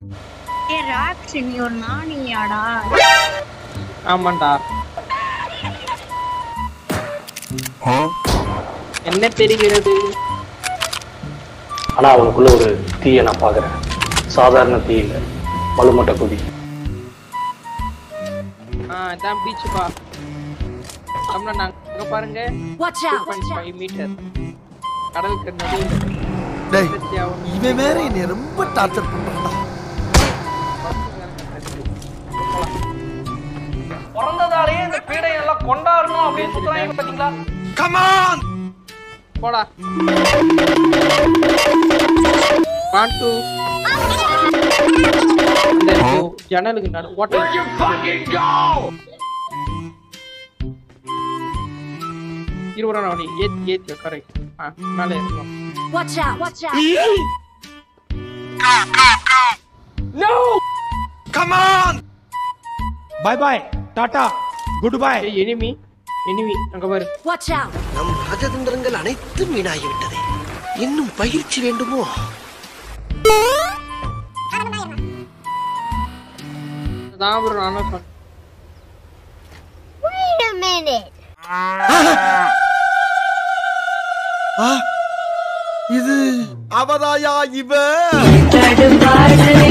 ஏ rocks நீ ஒரு நாணியாடா ஆமாண்டா என்ன தெரிகிறது ஆனா அவனுக்குள்ள ஒரு தீயை நான் பாக்குறேன் சாதாரண தீ இல்ல மலுமட்ட குதி ஆ இதான் பீச் பா தமிழ் நாங்க பாருங்க Watch to out! Point five metre கடலுக்கு நடுவில் டேய் இருபத்தி ஆறு இவன் வேற என்னை ரொம்ப டார்ச்சர் பண்றான்டா பிறந்ததாலேயே இந்த பீடை எல்லாம் கொண்டாடணும் அப்படின்னு சொல்றாங்க பாத்தீங்களா கமான் போடா ஒன் டூ ஜன்னலுக்கு நடு ஓட்ட இருபது ரூபா வண்டி ஏத்தி ஏத்தி கரெக்ட் ஆ மேலே இருக்கணும் Watch out! Watch out! Come on bye bye tata good bye ஏய் எனிமி எனிமி அங்க பாரு Watch out! நம் ராஜதந்திரங்கள் அனைத்தும் வீணாகிவிட்டது இன்னும் பயிற்சி வேண்டுமோ தான் ப்ரோ நானும் சொன்னேன் Wait a minute. இது அவதாயா இவ தடுமாறு